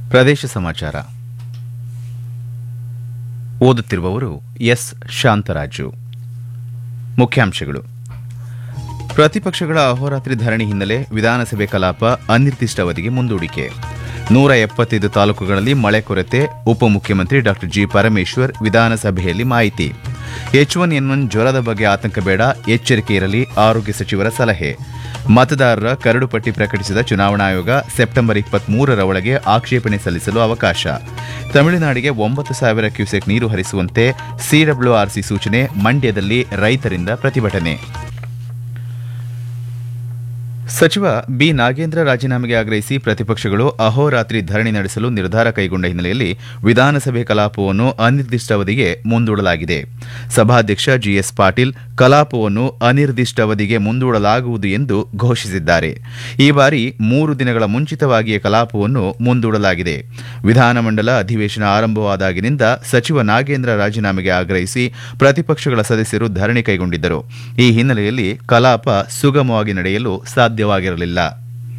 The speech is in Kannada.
ಪ್ರದೇಶ ಸಮಾಚಾರ ಓದುತ್ತಿರುವವರು ಎಸ್ ಶಾಂತರಾಜು ಮುಖ್ಯಾಂಶಗಳು ಪ್ರತಿಪಕ್ಷಗಳ ಅಹೋರಾತ್ರಿ ಧರಣಿ ಹಿನ್ನೆಲೆ ವಿಧಾನಸಭೆ ಕಲಾಪ ಅನಿರ್ದಿಷ್ಟಾವಧಿಗೆ ಮುಂದೂಡಿಕೆ ನೂರ ಎಪ್ಪತ್ತೈದು ತಾಲೂಕುಗಳಲ್ಲಿ ಮಳೆ ಕೊರತೆ ಉಪಮುಖ್ಯಮಂತ್ರಿ ಡಾ ಜಿ ಪರಮೇಶ್ವರ್ ವಿಧಾನಸಭೆಯಲ್ಲಿ ಮಾಹಿತಿ ಎಚ್ ಒನ್ ಎನ್ ಒನ್ ಜ್ವರದ ಬಗ್ಗೆ ಆತಂಕ ಬೇಡ ಎಚ್ಚರಿಕೆ ಇರಲಿ ಆರೋಗ್ಯ ಸಚಿವರ ಸಲಹೆ ಮತದಾರರ ಕರಡು ಪಟ್ಟಿ ಪ್ರಕಟಿಸಿದ ಚುನಾವಣಾ ಆಯೋಗ ಸೆಪ್ಟೆಂಬರ್ ಇಪ್ಪತ್ಮೂರರ ಒಳಗೆ ಆಕ್ಷೇಪಣೆ ಸಲ್ಲಿಸಲು ಅವಕಾಶ ತಮಿಳುನಾಡಿಗೆ ಒಂಬತ್ತು ಸಾವಿರ ಕ್ಯೂಸೆಕ್ ನೀರು ಹರಿಸುವಂತೆ ಸಿಡಬ್ಲ್ಯೂಆರ್ಸಿ ಸೂಚನೆ ಮಂಡ್ಯದಲ್ಲಿ ರೈತರಿಂದ ಪ್ರತಿಭಟನೆ ಸಚಿವ ಬಿ ನಾಗೇಂದ್ರ ರಾಜೀನಾಮೆಗೆ ಆಗ್ರಹಿಸಿ ಪ್ರತಿಪಕ್ಷಗಳು ಅಹೋರಾತ್ರಿ ಧರಣಿ ನಡೆಸಲು ನಿರ್ಧಾರ ಕೈಗೊಂಡ ಹಿನ್ನೆಲೆಯಲ್ಲಿ ವಿಧಾನಸಭೆ ಕಲಾಪವನ್ನು ಅನಿರ್ದಿಷ್ಟಾವಧಿಗೆ ಮುಂದೂಡಲಾಗಿದೆ ಸಭಾಧ್ಯಕ್ಷ ಜಿಎಸ್ ಪಾಟೀಲ್ ಕಲಾಪವನ್ನು ಅನಿರ್ದಿಷ್ಟಾವಧಿಗೆ ಮುಂದೂಡಲಾಗುವುದು ಎಂದು ಘೋಷಿಸಿದ್ದಾರೆ ಈ ಬಾರಿ ಮೂರು ದಿನಗಳ ಮುಂಚಿತವಾಗಿಯೇ ಕಲಾಪವನ್ನು ಮುಂದೂಡಲಾಗಿದೆ ವಿಧಾನಮಂಡಲ ಅಧಿವೇಶನ ಆರಂಭವಾದಾಗಿನಿಂದ ಸಚಿವ ನಾಗೇಂದ್ರ ರಾಜೀನಾಮೆಗೆ ಆಗ್ರಹಿಸಿ ಪ್ರತಿಪಕ್ಷಗಳ ಸದಸ್ಯರು ಧರಣಿ ಕೈಗೊಂಡಿದ್ದರು ಈ ಹಿನ್ನೆಲೆಯಲ್ಲಿ ಕಲಾಪ ಸುಗಮವಾಗಿ ನಡೆಯಲು ಸಾಧ್ಯವಾಗಿರಲಿಲ್ಲ